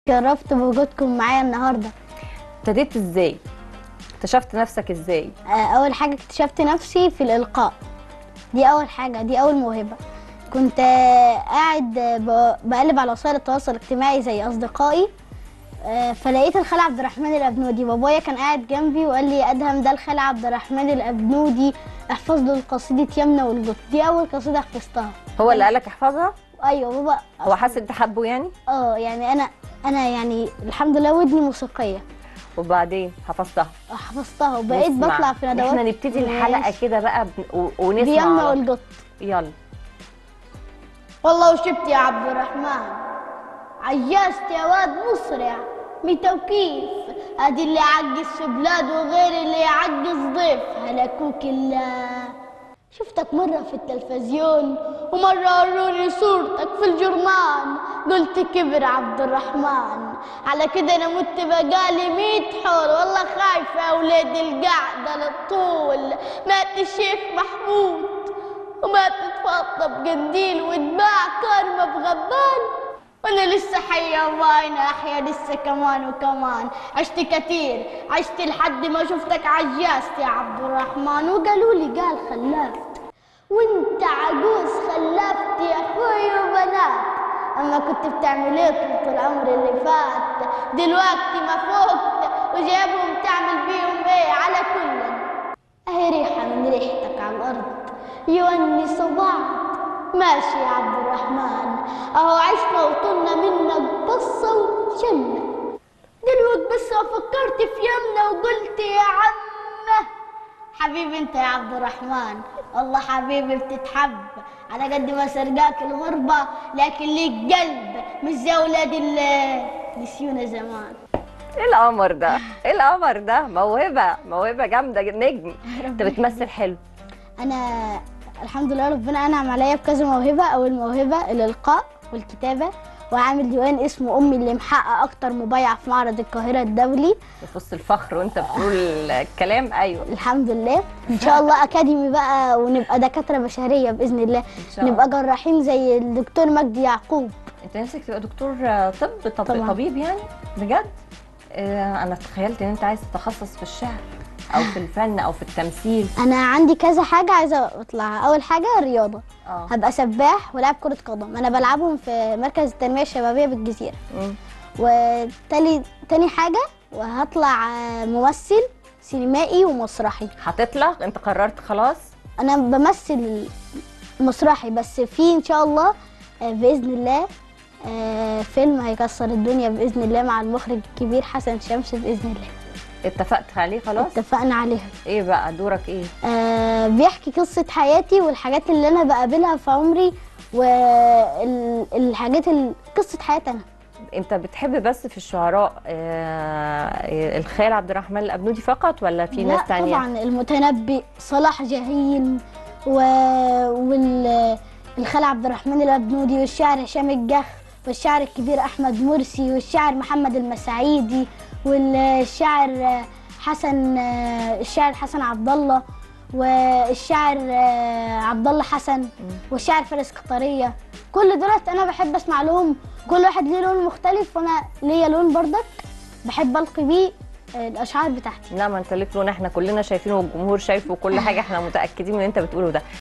شرفت بوجودكم معايا النهارده ابتديت ازاي اكتشفت نفسك ازاي آه، اول حاجه اكتشفت نفسي في الالقاء دي اول حاجه دي اول موهبه كنت آه، قاعد آه، ب- بقلب على وسائل التواصل الاجتماعي زي اصدقائي آه، فلقيت الخال عبد الرحمن الابنودي بابايا كان قاعد جنبي وقال لي يا ادهم ده الخال عبد الرحمن الابنودي احفظ له قصيده يمنى والجط دي اول قصيده حفظتها هو اللي قالك احفظها ايوه بابا هو حاسس انت حبه يعني اه يعني انا انا يعني الحمد لله ودني موسيقيه وبعدين حفظتها حفظتها وبقيت نسمع. بطلع في ندوات احنا نبتدي الحلقه ماشي. كده بقى بن... و... ونسمع بيمنى على- والجط يلا والله وشفت يا عبد الرحمن عجزت يا واد مسرع متى وكيف ادي اللي يعجز في بلاد وغير اللي يعجز ضيف هلكوك الله شفتك مرة في التلفزيون ومرة وروني صورتك في الجرنان قلت كبر عبد الرحمن على كده انا مت بقالي ميت حول والله خايفة يا ولاد القعدة للطول مات الشيخ محمود وماتت فاطمة بقنديل واتباع كرمة بغبان وانا لسه حية وباينة احيا لسه كمان وكمان عشت كتير عشت لحد ما شفتك عجزت يا عبد الرحمن وقالوا لي قال خلفت وانت عجوز خلفت يا اخوي وبنات اما كنت بتعمل ايه طول العمر اللي فات دلوقتي ما فقت وجايبهم تعمل بيهم ايه على كل اهي ريحة من ريحتك على الأرض يونس بعض ماشي يا عبد الرحمن أهو عشنا وطلنا منك بصة وجنة دلوقتي بس ما فكرت في يمنا وقلت يا عمه حبيبي انت يا عبد الرحمن والله حبيبي بتتحب على قد ما سرقاك الغربة لكن ليك قلب مش زي ولاد اللي نسيونا زمان ايه القمر ده ايه القمر ده موهبه موهبه جامده نجم انت بتمثل حلو انا الحمد لله ربنا انعم عليا بكذا موهبه اول موهبه الالقاء والكتابه وعامل ديوان اسمه امي اللي محقق اكتر مبيع في معرض القاهره الدولي في وسط الفخر وانت بتقول الكلام ايوه الحمد لله ان شاء الله اكاديمي بقى ونبقى دكاتره بشريه باذن الله شاء الله. نبقى جراحين زي الدكتور مجدي يعقوب انت نفسك تبقى دكتور طب طب طبعاً. طبيب يعني بجد اه انا تخيلت ان انت عايز تتخصص في الشعر او في الفن او في التمثيل انا عندي كذا حاجه عايزه اطلعها اول حاجه الرياضه اه هبقى سباح ولاعب كره قدم انا بلعبهم في مركز التنميه الشبابيه بالجزيره مم. وتاني تاني حاجة وهطلع آه، ممثل سينمائي ومسرحي هتطلع انت قررت خلاص أنا بمثل مسرحي بس في إن شاء الله آه، بإذن الله آه، فيلم هيكسر الدنيا بإذن الله مع المخرج الكبير حسن شمس بإذن الله اتفقت عليه خلاص اتفقنا عليها ايه بقى دورك ايه آه، بيحكي قصة حياتي والحاجات اللي أنا بقابلها في عمري والحاجات قصة حياتي أنا انت بتحب بس في الشعراء آه الخال عبد الرحمن الابنودي فقط ولا في ناس لا تانية طبعا المتنبي صلاح جاهين و... وال الخال عبد الرحمن الابنودي والشاعر هشام الجخ والشاعر الكبير احمد مرسي والشاعر محمد المساعيدي والشاعر حسن الشاعر حسن عبد الله والشاعر عبد الله حسن والشاعر فارس قطريه كل دولت انا بحب اسمع لهم كل واحد ليه لون مختلف وانا ليا لون بردك بحب القي بيه الاشعار بتاعتي لا ما انت ليك لون احنا كلنا شايفينه والجمهور شايفه وكل حاجه احنا متاكدين من اللي انت بتقوله ده